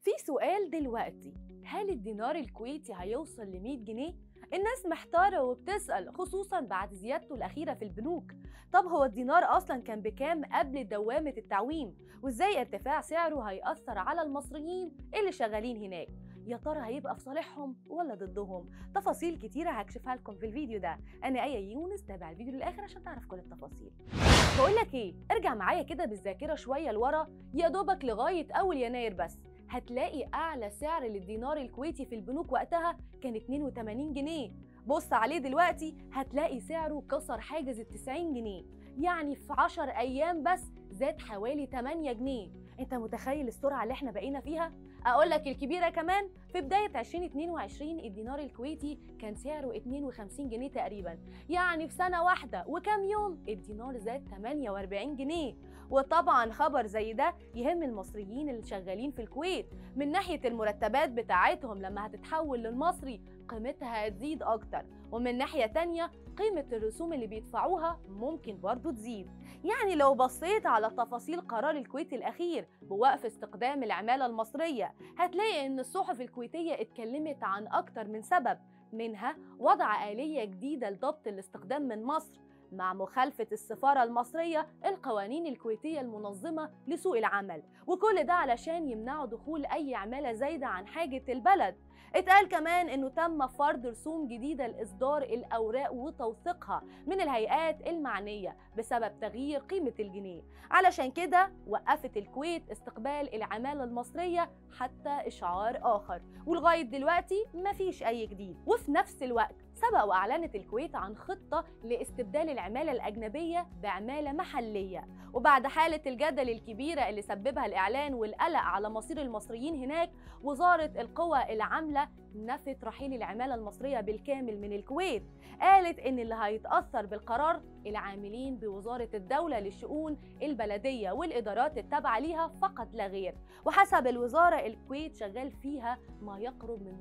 في سؤال دلوقتي هل الدينار الكويتي هيوصل ل 100 جنيه؟ الناس محتارة وبتسأل خصوصا بعد زيادته الأخيرة في البنوك طب هو الدينار أصلا كان بكام قبل دوامة التعويم؟ وإزاي ارتفاع سعره هيأثر على المصريين اللي شغالين هناك؟ يا ترى هيبقى في صالحهم ولا ضدهم؟ تفاصيل كتيرة هكشفها لكم في الفيديو ده أنا آية يونس تابع الفيديو للآخر عشان تعرف كل التفاصيل بقول لك إيه ارجع معايا كده بالذاكرة شوية لورا يا دوبك لغاية أول يناير بس هتلاقي أعلى سعر للدينار الكويتي في البنوك وقتها كان 82 جنيه بص عليه دلوقتي هتلاقي سعره كسر حاجز ال 90 جنيه يعني في 10 أيام بس زاد حوالي 8 جنيه انت متخيل السرعة اللي احنا بقينا فيها؟ اقول لك الكبيرة كمان في بداية 2022 الدينار الكويتي كان سعره 52 جنيه تقريبا يعني في سنة واحدة وكام يوم الدينار زاد 48 جنيه وطبعا خبر زي ده يهم المصريين اللي شغالين في الكويت من ناحية المرتبات بتاعتهم لما هتتحول للمصري قيمتها هتزيد أكتر ومن ناحية تانية قيمة الرسوم اللي بيدفعوها ممكن برضو تزيد يعني لو بصيت على تفاصيل قرار الكويت الأخير بوقف استخدام العمالة المصرية هتلاقي إن الصحف الكويتية اتكلمت عن أكتر من سبب منها وضع آلية جديدة لضبط الاستخدام من مصر مع مخالفة السفارة المصرية القوانين الكويتية المنظمة لسوق العمل وكل ده علشان يمنعوا دخول أي عمالة زايدة عن حاجة البلد اتقال كمان انه تم فرض رسوم جديده لاصدار الاوراق وتوثيقها من الهيئات المعنيه بسبب تغيير قيمه الجنيه علشان كده وقفت الكويت استقبال العماله المصريه حتى اشعار اخر ولغايه دلوقتي مفيش اي جديد وفي نفس الوقت سبق واعلنت الكويت عن خطه لاستبدال العماله الاجنبيه بعماله محليه وبعد حاله الجدل الكبيره اللي سببها الاعلان والقلق على مصير المصريين هناك وزاره القوى العامله نفت رحيل العماله المصريه بالكامل من الكويت قالت ان اللي هيتاثر بالقرار العاملين بوزاره الدوله للشؤون البلديه والادارات التابعه ليها فقط لا غير وحسب الوزاره الكويت شغال فيها ما يقرب من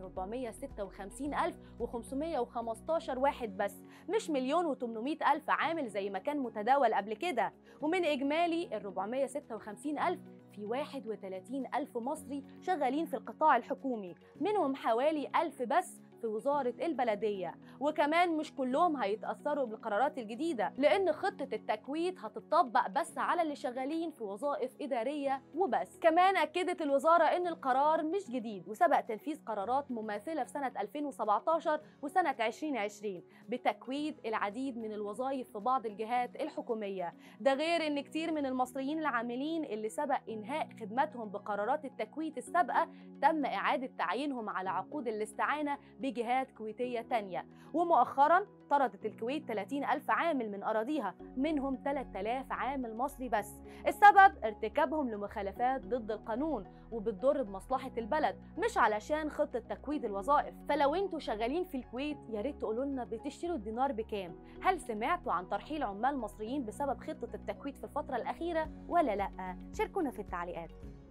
456515 واحد بس مش مليون و800 ألف عامل زي ما كان متداول قبل كده ومن إجمالي ال 456 ألف في 31 ألف مصري شغالين في القطاع الحكومي منهم حوالي ألف بس في وزارة البلدية وكمان مش كلهم هيتأثروا بالقرارات الجديدة لأن خطة التكويت هتطبق بس على اللي شغالين في وظائف إدارية وبس كمان أكدت الوزارة أن القرار مش جديد وسبق تنفيذ قرارات مماثلة في سنة 2017 وسنة 2020 بتكويد العديد من الوظائف في بعض الجهات الحكومية ده غير أن كتير من المصريين العاملين اللي سبق إنهاء خدمتهم بقرارات التكويت السابقة تم إعادة تعيينهم على عقود الاستعانة بجهات كويتية تانية ومؤخرا طردت الكويت 30 ألف عامل من أراضيها منهم 3000 عامل مصري بس السبب ارتكابهم لمخالفات ضد القانون وبتضر بمصلحة البلد مش علشان خطة تكويد الوظائف فلو انتوا شغالين في الكويت يا ريت تقولوا لنا بتشتروا الدينار بكام هل سمعتوا عن ترحيل عمال مصريين بسبب خطة التكويد في الفترة الأخيرة ولا لأ شاركونا في التعليقات